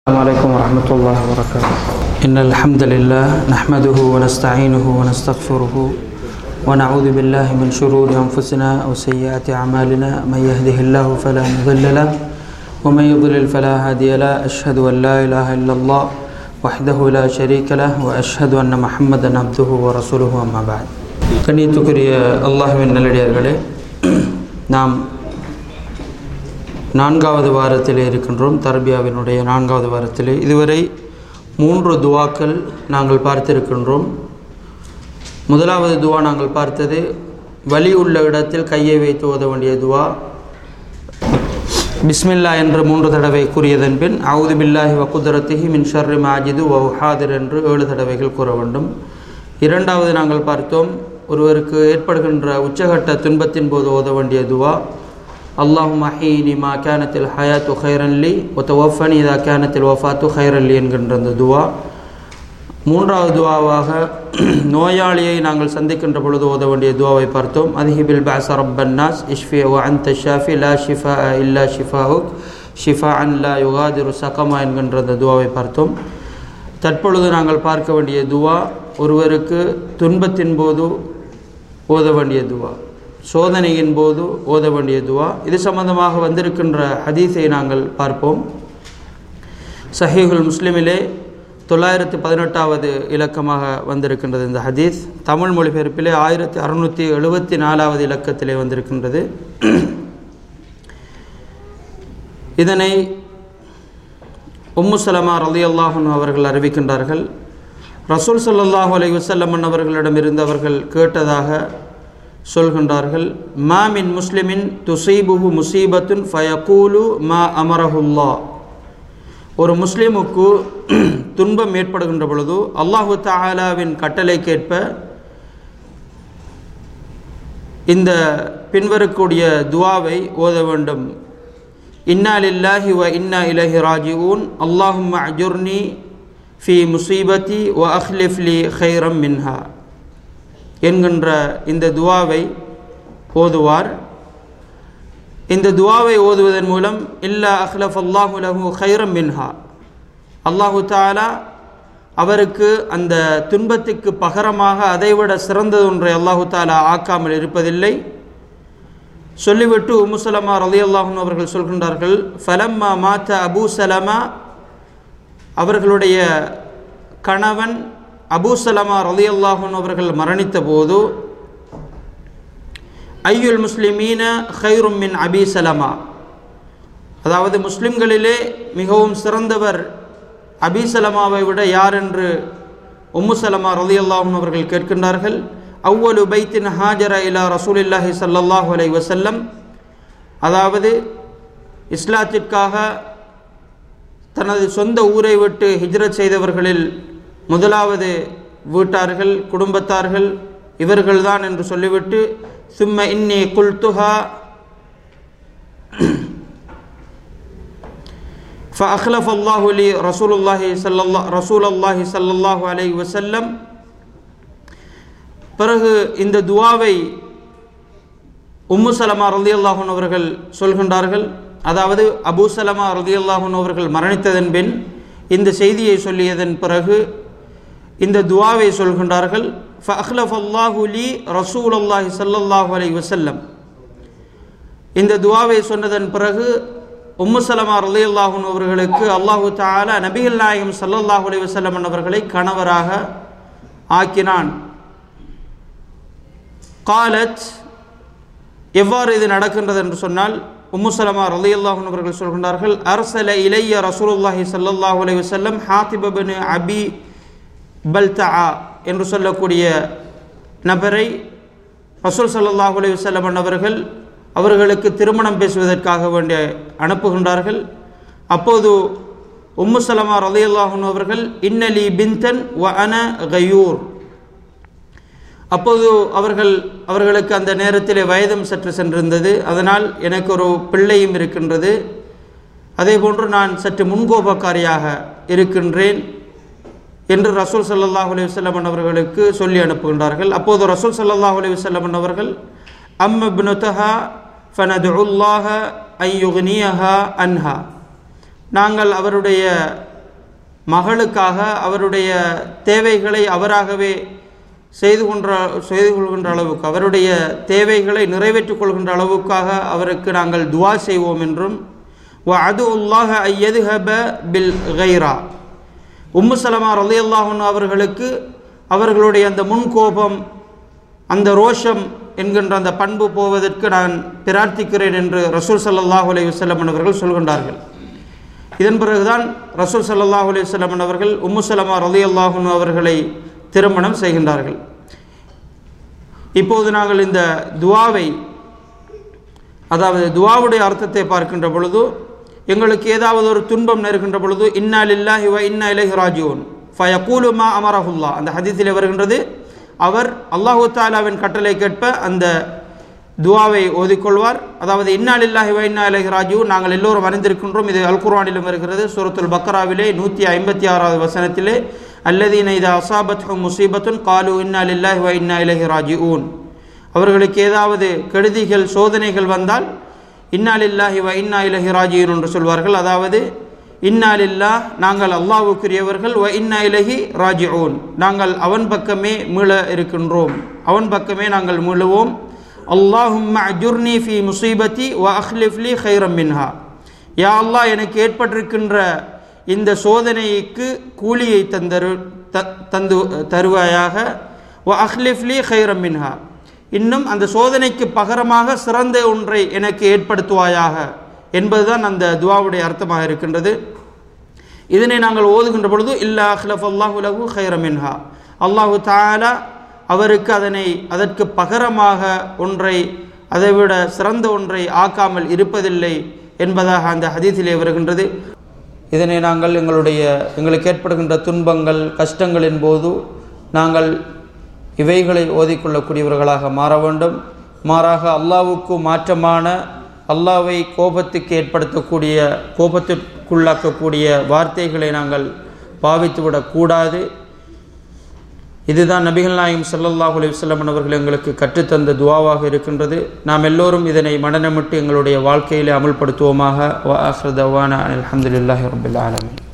السلام عليكم ورحمة الله وبركاته إن الحمد لله نحمده ونستعينه ونستغفره ونعوذ بالله من شرور أنفسنا وسيئات أعمالنا من يهده الله فلا مضل له ومن يضلل فلا هادي له أشهد أن لا إله إلا الله وحده لا شريك له وأشهد أن محمدا عبده ورسوله أما بعد கண்ணியத்துக்குரிய அல்லாஹுவின் நல்லடியார்களே நாம் நான்காவது வாரத்திலே இருக்கின்றோம் தர்பியாவினுடைய நான்காவது வாரத்திலே இதுவரை மூன்று துவாக்கள் நாங்கள் பார்த்திருக்கின்றோம் முதலாவது துவா நாங்கள் பார்த்தது வலி உள்ள இடத்தில் கையை வைத்து ஓத வேண்டிய துவா பிஸ்மில்லா என்று மூன்று தடவை கூறியதன் பின் அவுது பில்லாஹி வக்குதரத்திஹி மின் ஷர்ரி மாஜிது வஹாதிர் என்று ஏழு தடவைகள் கூற வேண்டும் இரண்டாவது நாங்கள் பார்த்தோம் ஒருவருக்கு ஏற்படுகின்ற உச்சகட்ட துன்பத்தின் போது ஓத வேண்டிய துவா அல்லாஹும் அஹீனி மா கேனத்தில் ஹயாத்து ஹைரன்லி ஒத்த ஒஃபனி இதா கேனத்தில் ஒஃபாத்து ஹைரன்லி என்கின்ற அந்த துவா மூன்றாவது துவாவாக நோயாளியை நாங்கள் சந்திக்கின்ற பொழுது ஓத வேண்டிய துவாவை பார்த்தோம் அதிஹிபில் பாஸ் ரப்பன்னாஸ் இஷ்ஃபி வ அந்த ஷாஃபி லா ஷிஃபா இல்லா ஷிஃபாஹுக் ஷிஃபா அன் லா யுகாதிரு சகமா என்கின்ற அந்த துவாவை பார்த்தோம் தற்பொழுது நாங்கள் பார்க்க வேண்டிய துவா ஒருவருக்கு துன்பத்தின் போது ஓத வேண்டிய துவா சோதனையின் போது ஓத வேண்டிய துவா இது சம்பந்தமாக வந்திருக்கின்ற ஹதீஸை நாங்கள் பார்ப்போம் சஹீஹுல் முஸ்லிமிலே தொள்ளாயிரத்தி பதினெட்டாவது இலக்கமாக வந்திருக்கின்றது இந்த ஹதீஸ் தமிழ் மொழிபெயர்ப்பிலே ஆயிரத்தி அறுநூற்றி எழுபத்தி நாலாவது இலக்கத்திலே வந்திருக்கின்றது இதனை உம்மு சலமா ரலி அல்லாஹன் அவர்கள் அறிவிக்கின்றார்கள் ரசூல் சல்லாஹூ அலை வசல்லமன் அவர்களிடமிருந்து அவர்கள் கேட்டதாக சொல்கின்றார்கள் மா மின் முஸ்லிமின் துசீபுஹு முசீபத்துன் ஃபயகூலு மா அமரஹுல்லா ஒரு முஸ்லீமுக்கு துன்பம் ஏற்படுகின்ற பொழுது அல்லாஹு தாலாவின் கட்டளைக்கேற்ப இந்த பின்வரக்கூடிய துவாவை ஓத வேண்டும் இன்னா லில்லாஹி வ இன்னா இலஹி ராஜிஊன் அல்லாஹும் அஜுர்னி ஃபி முசீபத்தி வ அஹ்லிஃப்லி ஹைரம் மின்ஹா என்கின்ற இந்த துவாவை ஓதுவார் இந்த துவாவை ஓதுவதன் மூலம் இல்லா அஹ்லஃப் அல்லாஹு லஹு ஹைரம் மின்ஹா அல்லாஹு தாலா அவருக்கு அந்த துன்பத்துக்கு பகரமாக அதைவிட சிறந்தது ஒன்றை அல்லாஹு தாலா ஆக்காமல் இருப்பதில்லை சொல்லிவிட்டு உமுசலமா ரலி அல்லாஹூன் அவர்கள் சொல்கின்றார்கள் ஃபலம்மா மாத்த அபூ சலமா அவர்களுடைய கணவன் அபூ சலமா ரலி அல்லாஹூன் அவர்கள் மரணித்த போது ஐயுல் முஸ்லிமீன ஹைரும் மின் அபி சலமா அதாவது முஸ்லிம்களிலே மிகவும் சிறந்தவர் அபி சலமாவை விட யார் என்று உம்மு சலமா ரலி அல்லாஹூன் அவர்கள் கேட்கின்றார்கள் அவ்வலு பைத்தின் ஹாஜர இலா ரசூலில்லாஹி சல்லல்லாஹு அலை வசல்லம் அதாவது இஸ்லாத்திற்காக தனது சொந்த ஊரை விட்டு ஹிஜ்ரத் செய்தவர்களில் முதலாவது வீட்டார்கள் குடும்பத்தார்கள் இவர்கள்தான் என்று சொல்லிவிட்டு சும்ம இன்னி குல்துஹா فأخلف الله لي رسول الله صلى الله رسول الله صلى الله عليه وسلم பிறகு இந்த துவாவை உம்மு சலமா ரதி அல்லாஹூன் அவர்கள் சொல்கின்றார்கள் அதாவது அபூ சலமா ரதி அல்லாஹூன் அவர்கள் மரணித்ததன் பின் இந்த செய்தியை சொல்லியதன் பிறகு இந்த துவாவை சொல்கின்றார்கள் ஃபஹ்லஃப் அல்லாஹு லி ரசூல் அல்லாஹி சல்லல்லாஹு அலை வசல்லம் இந்த துவாவை சொன்னதன் பிறகு உம்மு சலமா ரலி அல்லாஹூன் அவர்களுக்கு அல்லாஹு தாலா நபிகள் நாயகம் சல்லல்லாஹு அலை வசல்லம் அவர்களை கணவராக ஆக்கினான் காலத் எவ்வாறு இது நடக்கின்றது என்று சொன்னால் உம்முசலமா ரலி அல்லாஹூன் அவர்கள் சொல்கின்றார்கள் அரசல இளைய ரசூலுல்லாஹி சல்லாஹூ அலை வசல்லம் ஹாத்திபபின் அபி பல்தா என்று சொல்லக்கூடிய நபரை ரசூல் சல்லாஹூ அலை வல்லம் அவர்கள் அவர்களுக்கு திருமணம் பேசுவதற்காக வேண்டிய அனுப்புகின்றார்கள் அப்போது உம்மு சலமா ரலி அல்லாஹூன் அவர்கள் இன்னலி பிந்தன் வ அன கயூர் அப்போது அவர்கள் அவர்களுக்கு அந்த நேரத்தில் வயதும் சற்று சென்றிருந்தது அதனால் எனக்கு ஒரு பிள்ளையும் இருக்கின்றது அதே போன்று நான் சற்று முன்கோபக்காரியாக இருக்கின்றேன் என்று ரசூல் சல்லாஹூ அலி வல்லமன் அவர்களுக்கு சொல்லி அனுப்புகின்றார்கள் அப்போது ரசூல் சல்லாஹூ அலி வல்லமன் அவர்கள் அம் பினுத்தஹா ஃபனதுல்லாஹ ஐயுக்னியஹா அன்ஹா நாங்கள் அவருடைய மகளுக்காக அவருடைய தேவைகளை அவராகவே செய்து கொன்ற செய்து கொள்கின்ற அளவுக்கு அவருடைய தேவைகளை நிறைவேற்றிக் கொள்கின்ற அளவுக்காக அவருக்கு நாங்கள் துவா செய்வோம் என்றும் வ அது உல்லாஹ ஐயதுஹப பில் கைரா உம்மு சலமா ரலி அல்லாஹன் அவர்களுக்கு அவர்களுடைய அந்த முன்கோபம் அந்த ரோஷம் என்கின்ற அந்த பண்பு போவதற்கு நான் பிரார்த்திக்கிறேன் என்று ரசூல் சல்லாஹூ அலைஹி வஸல்லம் அவர்கள் சொல்கின்றார்கள் இதன் பிறகுதான் ரசூல் சல்லாஹூ அலைஹி வஸல்லம் அவர்கள் உம்மு சலமா ரலி அல்லாஹன் அவர்களை திருமணம் செய்கின்றார்கள் இப்போது நாங்கள் இந்த துவாவை அதாவது துவாவுடைய அர்த்தத்தை பார்க்கின்ற பொழுது எங்களுக்கு ஏதாவது ஒரு துன்பம் நேர்கின்ற பொழுது இன்னா லில்லாஹி வ இன்னா இலைஹி ராஜிஊன் ஃபயகூலு மா அமரஹுல்லா அந்த ஹதீஸில் வருகின்றது அவர் அல்லாஹு தாலாவின் கட்டளை கேட்ப அந்த துவாவை ஓதிக்கொள்வார் அதாவது இன்னா லில்லாஹி வ இன்னா இலைஹி ராஜிஊன் நாங்கள் எல்லோரும் அறிந்திருக்கின்றோம் இது அல் குர்ஆனிலும் வருகிறது சூரத்துல் பக்ராவிலே நூற்றி ஐம்பத்தி ஆறாவது வசனத்திலே அல்லதீன இதா அசாபத்ஹும் முசீபத்துன் காலு இன்னா லில்லாஹி வ இன்னா இலைஹி ராஜிஊன் அவர்களுக்கு ஏதாவது கெடுதிகள் சோதனைகள் வந்தால் இன்னாலில்லாஹி வ இன்னா இலஹி ராஜியூன் என்று சொல்வார்கள் அதாவது இன்னாலில்லா நாங்கள் அல்லாவுக்குரியவர்கள் வ இன்னா இலஹி ராஜிஊன் நாங்கள் அவன் பக்கமே மீள இருக்கின்றோம் அவன் பக்கமே நாங்கள் மீளுவோம் அல்லாஹும் அஜுர்னி ஃபி முசீபத்தி வ அஹ்லிஃப்லி ஹைரம் மின்ஹா யா அல்லாஹ் எனக்கு ஏற்பட்டிருக்கின்ற இந்த சோதனைக்கு கூலியை தந்தரு த தந்து தருவாயாக வ அஹ்லிஃப்லி ஹைரம் மின்ஹா இன்னும் அந்த சோதனைக்கு பகரமாக சிறந்த ஒன்றை எனக்கு ஏற்படுத்துவாயாக என்பதுதான் அந்த துவாவுடைய அர்த்தமாக இருக்கின்றது இதனை நாங்கள் ஓதுகின்ற பொழுது இல்லா அஹ்லஃப் அல்லாஹு லஹு ஹைரமின்ஹா அல்லாஹு தாலா அவருக்கு அதனை அதற்கு பகரமாக ஒன்றை அதைவிட சிறந்த ஒன்றை ஆக்காமல் இருப்பதில்லை என்பதாக அந்த ஹதீஸிலே வருகின்றது இதனை நாங்கள் எங்களுடைய எங்களுக்கு ஏற்படுகின்ற துன்பங்கள் கஷ்டங்களின் போது நாங்கள் இவைகளை ஓதிக்கொள்ளக்கூடியவர்களாக மாற வேண்டும் மாறாக அல்லாவுக்கு மாற்றமான அல்லாவை கோபத்துக்கு ஏற்படுத்தக்கூடிய கோபத்திற்குள்ளாக்கக்கூடிய வார்த்தைகளை நாங்கள் பாவித்துவிடக்கூடாது இதுதான் நபிகள் நாயம் சல்லல்லாஹு அலைஹி வஸல்லம் அவர்கள் எங்களுக்கு கற்றுத்தந்த துவாவாக இருக்கின்றது நாம் எல்லோரும் இதனை மனநமிட்டு எங்களுடைய வாழ்க்கையிலே அமல்படுத்துவோமாக வ ஆஹிர் தவானா அல்ஹம்துலில்லாஹி ரபில் ஆலமீன்